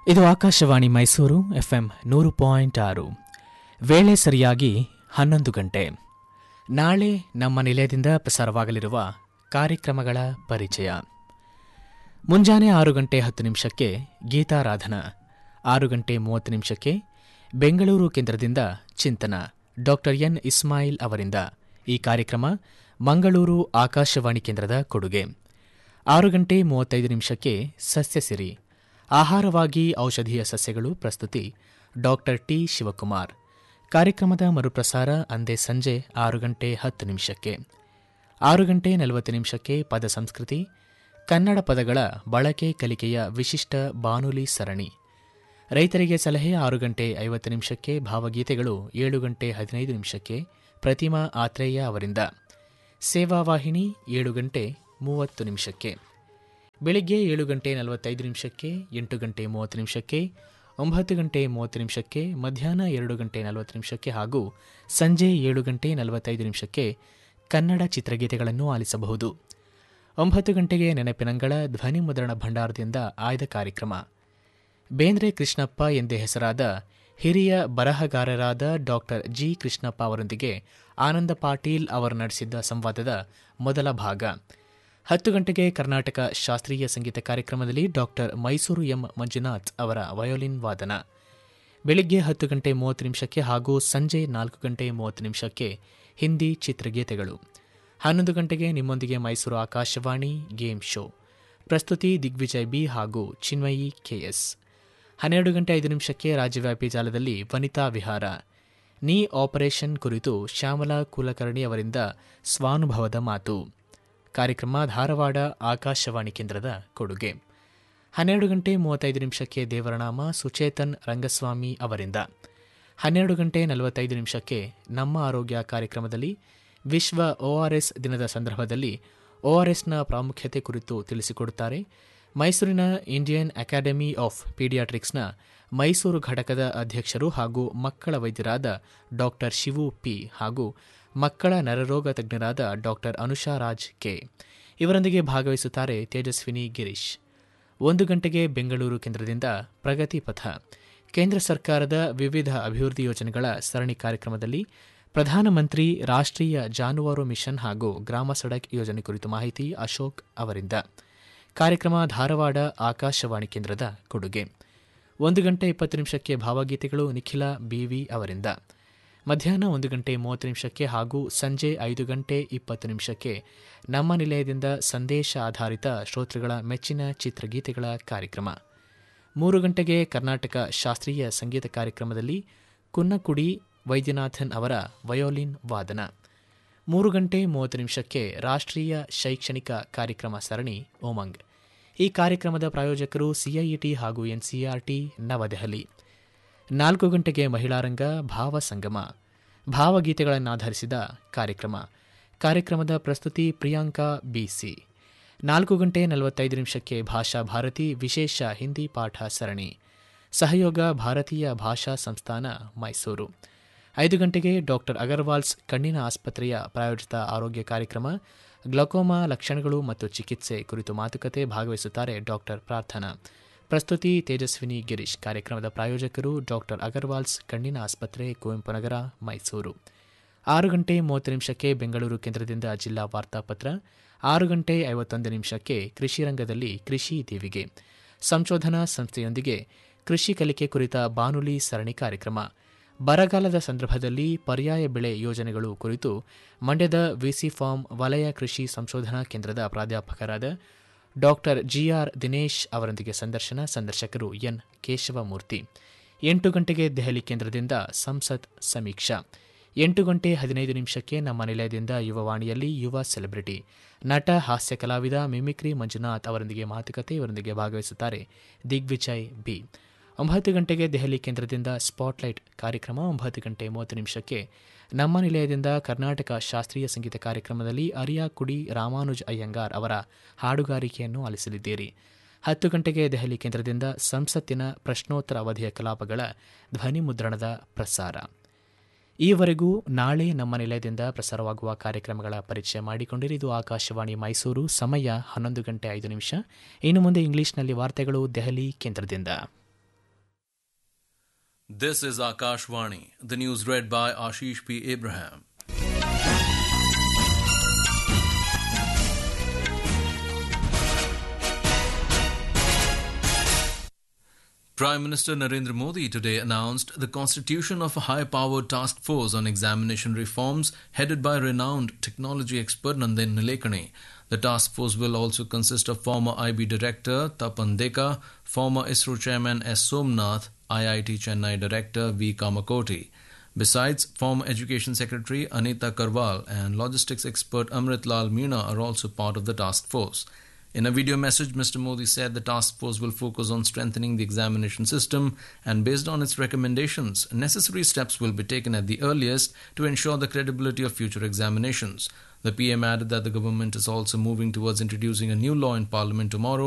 ಇದು ಆಕಾಶವಾಣಿ ಮೈಸೂರು ಎಫ್ಎಂ ನೂರು ಪಾಯಿಂಟ್ ಆರು ವೇಳೆ ಸರಿಯಾಗಿ ಹನ್ನೊಂದು ಗಂಟೆ ನಾಳೆ ನಮ್ಮ ನಿಲಯದಿಂದ ಪ್ರಸಾರವಾಗಲಿರುವ ಕಾರ್ಯಕ್ರಮಗಳ ಪರಿಚಯ ಮುಂಜಾನೆ ಆರು ಗಂಟೆ ಹತ್ತು ನಿಮಿಷಕ್ಕೆ ಗೀತಾರಾಧನ ಆರು ಗಂಟೆ ಮೂವತ್ತು ನಿಮಿಷಕ್ಕೆ ಬೆಂಗಳೂರು ಕೇಂದ್ರದಿಂದ ಚಿಂತನ ಡಾಕ್ಟರ್ ಎನ್ ಇಸ್ಮಾಯಿಲ್ ಅವರಿಂದ ಈ ಕಾರ್ಯಕ್ರಮ ಮಂಗಳೂರು ಆಕಾಶವಾಣಿ ಕೇಂದ್ರದ ಕೊಡುಗೆ ಆರು ಗಂಟೆ ಮೂವತ್ತೈದು ನಿಮಿಷಕ್ಕೆ ಸಸ್ಯಸಿರಿ ಆಹಾರವಾಗಿ ಔಷಧೀಯ ಸಸ್ಯಗಳು ಪ್ರಸ್ತುತಿ ಡಾಕ್ಟರ್ ಟಿ ಶಿವಕುಮಾರ್ ಕಾರ್ಯಕ್ರಮದ ಮರುಪ್ರಸಾರ ಅಂದೇ ಸಂಜೆ ಆರು ಗಂಟೆ ಹತ್ತು ನಿಮಿಷಕ್ಕೆ ಆರು ಗಂಟೆ ನಲವತ್ತು ನಿಮಿಷಕ್ಕೆ ಪದ ಸಂಸ್ಕೃತಿ ಕನ್ನಡ ಪದಗಳ ಬಳಕೆ ಕಲಿಕೆಯ ವಿಶಿಷ್ಟ ಬಾನುಲಿ ಸರಣಿ ರೈತರಿಗೆ ಸಲಹೆ ಆರು ಗಂಟೆ ಐವತ್ತು ನಿಮಿಷಕ್ಕೆ ಭಾವಗೀತೆಗಳು ಏಳು ಗಂಟೆ ಹದಿನೈದು ನಿಮಿಷಕ್ಕೆ ಪ್ರತಿಮಾ ಆತ್ರೇಯ ಅವರಿಂದ ಸೇವಾವಾಹಿನಿ ಏಳು ಗಂಟೆ ಮೂವತ್ತು ನಿಮಿಷಕ್ಕೆ ಬೆಳಿಗ್ಗೆ ಏಳು ಗಂಟೆ ನಲವತ್ತೈದು ನಿಮಿಷಕ್ಕೆ ಎಂಟು ಗಂಟೆ ಮೂವತ್ತು ನಿಮಿಷಕ್ಕೆ ಒಂಬತ್ತು ಗಂಟೆ ಮೂವತ್ತು ನಿಮಿಷಕ್ಕೆ ಮಧ್ಯಾಹ್ನ ಎರಡು ಗಂಟೆ ನಲವತ್ತು ನಿಮಿಷಕ್ಕೆ ಹಾಗೂ ಸಂಜೆ ಏಳು ಗಂಟೆ ನಲವತ್ತೈದು ನಿಮಿಷಕ್ಕೆ ಕನ್ನಡ ಚಿತ್ರಗೀತೆಗಳನ್ನು ಆಲಿಸಬಹುದು ಒಂಬತ್ತು ಗಂಟೆಗೆ ನೆನಪಿನಂಗಳ ಧ್ವನಿ ಮುದ್ರಣ ಭಂಡಾರದಿಂದ ಆಯ್ದ ಕಾರ್ಯಕ್ರಮ ಬೇಂದ್ರೆ ಕೃಷ್ಣಪ್ಪ ಎಂದೇ ಹೆಸರಾದ ಹಿರಿಯ ಬರಹಗಾರರಾದ ಡಾಕ್ಟರ್ ಜಿ ಕೃಷ್ಣಪ್ಪ ಅವರೊಂದಿಗೆ ಆನಂದ ಪಾಟೀಲ್ ಅವರು ನಡೆಸಿದ್ದ ಸಂವಾದದ ಮೊದಲ ಭಾಗ ಹತ್ತು ಗಂಟೆಗೆ ಕರ್ನಾಟಕ ಶಾಸ್ತ್ರೀಯ ಸಂಗೀತ ಕಾರ್ಯಕ್ರಮದಲ್ಲಿ ಡಾಕ್ಟರ್ ಮೈಸೂರು ಎಂ ಮಂಜುನಾಥ್ ಅವರ ವಯೋಲಿನ್ ವಾದನ ಬೆಳಿಗ್ಗೆ ಹತ್ತು ಗಂಟೆ ಮೂವತ್ತು ನಿಮಿಷಕ್ಕೆ ಹಾಗೂ ಸಂಜೆ ನಾಲ್ಕು ಗಂಟೆ ಮೂವತ್ತು ನಿಮಿಷಕ್ಕೆ ಹಿಂದಿ ಚಿತ್ರಗೀತೆಗಳು ಹನ್ನೊಂದು ಗಂಟೆಗೆ ನಿಮ್ಮೊಂದಿಗೆ ಮೈಸೂರು ಆಕಾಶವಾಣಿ ಗೇಮ್ ಶೋ ಪ್ರಸ್ತುತಿ ದಿಗ್ವಿಜಯ್ ಬಿ ಹಾಗೂ ಚಿನ್ಮಯಿ ಕೆಎಸ್ ಹನ್ನೆರಡು ಗಂಟೆ ಐದು ನಿಮಿಷಕ್ಕೆ ರಾಜ್ಯವ್ಯಾಪಿ ಜಾಲದಲ್ಲಿ ವನಿತಾ ವಿಹಾರ ನೀ ಆಪರೇಷನ್ ಕುರಿತು ಶ್ಯಾಮಲಾ ಕುಲಕರ್ಣಿ ಅವರಿಂದ ಸ್ವಾನುಭವದ ಮಾತು ಕಾರ್ಯಕ್ರಮ ಧಾರವಾಡ ಆಕಾಶವಾಣಿ ಕೇಂದ್ರದ ಕೊಡುಗೆ ಹನ್ನೆರಡು ಗಂಟೆ ಮೂವತ್ತೈದು ನಿಮಿಷಕ್ಕೆ ದೇವರನಾಮ ಸುಚೇತನ್ ರಂಗಸ್ವಾಮಿ ಅವರಿಂದ ಹನ್ನೆರಡು ಗಂಟೆ ನಲವತ್ತೈದು ನಿಮಿಷಕ್ಕೆ ನಮ್ಮ ಆರೋಗ್ಯ ಕಾರ್ಯಕ್ರಮದಲ್ಲಿ ವಿಶ್ವ ಒಆರ್ಎಸ್ ದಿನದ ಸಂದರ್ಭದಲ್ಲಿ ಒಆರ್ಎಸ್ನ ಪ್ರಾಮುಖ್ಯತೆ ಕುರಿತು ತಿಳಿಸಿಕೊಡುತ್ತಾರೆ ಮೈಸೂರಿನ ಇಂಡಿಯನ್ ಅಕಾಡೆಮಿ ಆಫ್ ಪೀಡಿಯಾಟ್ರಿಕ್ಸ್ನ ಮೈಸೂರು ಘಟಕದ ಅಧ್ಯಕ್ಷರು ಹಾಗೂ ಮಕ್ಕಳ ವೈದ್ಯರಾದ ಡಾಕ್ಟರ್ ಶಿವು ಪಿ ಹಾಗೂ ಮಕ್ಕಳ ನರರೋಗ ತಜ್ಞರಾದ ಡಾಕ್ಟರ್ ಅನುಷಾ ರಾಜ್ ಕೆ ಇವರೊಂದಿಗೆ ಭಾಗವಹಿಸುತ್ತಾರೆ ತೇಜಸ್ವಿನಿ ಗಿರೀಶ್ ಒಂದು ಗಂಟೆಗೆ ಬೆಂಗಳೂರು ಕೇಂದ್ರದಿಂದ ಪ್ರಗತಿ ಪಥ ಕೇಂದ್ರ ಸರ್ಕಾರದ ವಿವಿಧ ಅಭಿವೃದ್ಧಿ ಯೋಜನೆಗಳ ಸರಣಿ ಕಾರ್ಯಕ್ರಮದಲ್ಲಿ ಪ್ರಧಾನಮಂತ್ರಿ ರಾಷ್ಟ್ರೀಯ ಜಾನುವಾರು ಮಿಷನ್ ಹಾಗೂ ಗ್ರಾಮ ಸಡಕ್ ಯೋಜನೆ ಕುರಿತು ಮಾಹಿತಿ ಅಶೋಕ್ ಅವರಿಂದ ಕಾರ್ಯಕ್ರಮ ಧಾರವಾಡ ಆಕಾಶವಾಣಿ ಕೇಂದ್ರದ ಕೊಡುಗೆ ಒಂದು ಗಂಟೆ ಇಪ್ಪತ್ತು ನಿಮಿಷಕ್ಕೆ ಭಾವಗೀತೆಗಳು ನಿಖಿಲ ಬಿವಿ ಅವರಿಂದ ಮಧ್ಯಾಹ್ನ ಒಂದು ಗಂಟೆ ಮೂವತ್ತು ನಿಮಿಷಕ್ಕೆ ಹಾಗೂ ಸಂಜೆ ಐದು ಗಂಟೆ ಇಪ್ಪತ್ತು ನಿಮಿಷಕ್ಕೆ ನಮ್ಮ ನಿಲಯದಿಂದ ಸಂದೇಶ ಆಧಾರಿತ ಶ್ರೋತೃಗಳ ಮೆಚ್ಚಿನ ಚಿತ್ರಗೀತೆಗಳ ಕಾರ್ಯಕ್ರಮ ಮೂರು ಗಂಟೆಗೆ ಕರ್ನಾಟಕ ಶಾಸ್ತ್ರೀಯ ಸಂಗೀತ ಕಾರ್ಯಕ್ರಮದಲ್ಲಿ ಕುನ್ನಕುಡಿ ವೈದ್ಯನಾಥನ್ ಅವರ ವಯೋಲಿನ್ ವಾದನ ಮೂರು ಗಂಟೆ ಮೂವತ್ತು ನಿಮಿಷಕ್ಕೆ ರಾಷ್ಟ್ರೀಯ ಶೈಕ್ಷಣಿಕ ಕಾರ್ಯಕ್ರಮ ಸರಣಿ ಓಮಂಗ್ ಈ ಕಾರ್ಯಕ್ರಮದ ಪ್ರಾಯೋಜಕರು ಸಿಐಇಟಿ ಹಾಗೂ ಎನ್ಸಿಆರ್ಟಿ ನವದೆಹಲಿ ನಾಲ್ಕು ಗಂಟೆಗೆ ಮಹಿಳಾರಂಗ ಭಾವ ಸಂಗಮ ಭಾವಗೀತೆಗಳನ್ನಾಧರಿಸಿದ ಕಾರ್ಯಕ್ರಮ ಕಾರ್ಯಕ್ರಮದ ಪ್ರಸ್ತುತಿ ಪ್ರಿಯಾಂಕಾ ಬಿಸಿ ನಾಲ್ಕು ಗಂಟೆ ನಲವತ್ತೈದು ನಿಮಿಷಕ್ಕೆ ಭಾಷಾ ಭಾರತಿ ವಿಶೇಷ ಹಿಂದಿ ಪಾಠ ಸರಣಿ ಸಹಯೋಗ ಭಾರತೀಯ ಭಾಷಾ ಸಂಸ್ಥಾನ ಮೈಸೂರು ಐದು ಗಂಟೆಗೆ ಡಾಕ್ಟರ್ ಅಗರ್ವಾಲ್ಸ್ ಕಣ್ಣಿನ ಆಸ್ಪತ್ರೆಯ ಪ್ರಾಯೋಜಿತ ಆರೋಗ್ಯ ಕಾರ್ಯಕ್ರಮ ಗ್ಲಕೋಮಾ ಲಕ್ಷಣಗಳು ಮತ್ತು ಚಿಕಿತ್ಸೆ ಕುರಿತು ಮಾತುಕತೆ ಭಾಗವಹಿಸುತ್ತಾರೆ ಡಾಕ್ಟರ್ ಪ್ರಾರ್ಥನಾ ಪ್ರಸ್ತುತಿ ತೇಜಸ್ವಿನಿ ಗಿರೀಶ್ ಕಾರ್ಯಕ್ರಮದ ಪ್ರಾಯೋಜಕರು ಡಾಕ್ಟರ್ ಅಗರ್ವಾಲ್ಸ್ ಕಣ್ಣಿನ ಆಸ್ಪತ್ರೆ ಕುವೆಂಪು ನಗರ ಮೈಸೂರು ಆರು ಗಂಟೆ ಮೂವತ್ತು ನಿಮಿಷಕ್ಕೆ ಬೆಂಗಳೂರು ಕೇಂದ್ರದಿಂದ ಜಿಲ್ಲಾ ವಾರ್ತಾಪತ್ರ ಆರು ಗಂಟೆ ಐವತ್ತೊಂದು ನಿಮಿಷಕ್ಕೆ ಕೃಷಿ ರಂಗದಲ್ಲಿ ಕೃಷಿ ದೀವಿಗೆ ಸಂಶೋಧನಾ ಸಂಸ್ಥೆಯೊಂದಿಗೆ ಕೃಷಿ ಕಲಿಕೆ ಕುರಿತ ಬಾನುಲಿ ಸರಣಿ ಕಾರ್ಯಕ್ರಮ ಬರಗಾಲದ ಸಂದರ್ಭದಲ್ಲಿ ಪರ್ಯಾಯ ಬೆಳೆ ಯೋಜನೆಗಳು ಕುರಿತು ಮಂಡ್ಯದ ವಿಸಿ ಫಾರ್ಮ್ ವಲಯ ಕೃಷಿ ಸಂಶೋಧನಾ ಕೇಂದ್ರದ ಪ್ರಾಧ್ಯಾಪಕರಾದ ಡಾಕ್ಟರ್ ಜಿಆರ್ ದಿನೇಶ್ ಅವರೊಂದಿಗೆ ಸಂದರ್ಶನ ಸಂದರ್ಶಕರು ಎನ್ ಕೇಶವಮೂರ್ತಿ ಎಂಟು ಗಂಟೆಗೆ ದೆಹಲಿ ಕೇಂದ್ರದಿಂದ ಸಂಸತ್ ಸಮೀಕ್ಷಾ ಎಂಟು ಗಂಟೆ ಹದಿನೈದು ನಿಮಿಷಕ್ಕೆ ನಮ್ಮ ನಿಲಯದಿಂದ ಯುವವಾಣಿಯಲ್ಲಿ ಯುವ ಸೆಲೆಬ್ರಿಟಿ ನಟ ಹಾಸ್ಯ ಕಲಾವಿದ ಮಿಮಿಕ್ರಿ ಮಂಜುನಾಥ್ ಅವರೊಂದಿಗೆ ಮಾತುಕತೆ ಇವರೊಂದಿಗೆ ಭಾಗವಹಿಸುತ್ತಾರೆ ದಿಗ್ವಿಜಯ್ ಬಿ ಒಂಬತ್ತು ಗಂಟೆಗೆ ದೆಹಲಿ ಕೇಂದ್ರದಿಂದ ಸ್ಪಾಟ್ಲೈಟ್ ಕಾರ್ಯಕ್ರಮ ಒಂಬತ್ತು ಗಂಟೆ ಮೂವತ್ತು ನಿಮಿಷಕ್ಕೆ ನಮ್ಮ ನಿಲಯದಿಂದ ಕರ್ನಾಟಕ ಶಾಸ್ತ್ರೀಯ ಸಂಗೀತ ಕಾರ್ಯಕ್ರಮದಲ್ಲಿ ಅರಿಯಾ ಕುಡಿ ರಾಮಾನುಜ್ ಅಯ್ಯಂಗಾರ್ ಅವರ ಹಾಡುಗಾರಿಕೆಯನ್ನು ಆಲಿಸಲಿದ್ದೀರಿ ಹತ್ತು ಗಂಟೆಗೆ ದೆಹಲಿ ಕೇಂದ್ರದಿಂದ ಸಂಸತ್ತಿನ ಪ್ರಶ್ನೋತ್ತರ ಅವಧಿಯ ಕಲಾಪಗಳ ಧ್ವನಿ ಮುದ್ರಣದ ಪ್ರಸಾರ ಈವರೆಗೂ ನಾಳೆ ನಮ್ಮ ನಿಲಯದಿಂದ ಪ್ರಸಾರವಾಗುವ ಕಾರ್ಯಕ್ರಮಗಳ ಪರಿಚಯ ಮಾಡಿಕೊಂಡಿರಿ ಇದು ಆಕಾಶವಾಣಿ ಮೈಸೂರು ಸಮಯ ಹನ್ನೊಂದು ಗಂಟೆ ಐದು ನಿಮಿಷ ಇನ್ನು ಮುಂದೆ ಇಂಗ್ಲಿಷ್ನಲ್ಲಿ ವಾರ್ತೆಗಳು ದೆಹಲಿ ಕೇಂದ್ರದಿಂದ This is Akashvani, the news read by Ashish P. Abraham. Prime Minister Narendra Modi today announced the constitution of a high powered task force on examination reforms headed by renowned technology expert Nandan Nilekani. The task force will also consist of former IB director Tapan Deka, former ISRO chairman S. Somnath, IIT Chennai director V. Kamakoti. Besides, former Education Secretary Anita Karwal and logistics expert Amrit Lal Meena are also part of the task force. In a video message, Mr. Modi said the task force will focus on strengthening the examination system and based on its recommendations, necessary steps will be taken at the earliest to ensure the credibility of future examinations. The PM added that the government is also moving towards introducing a new law in Parliament tomorrow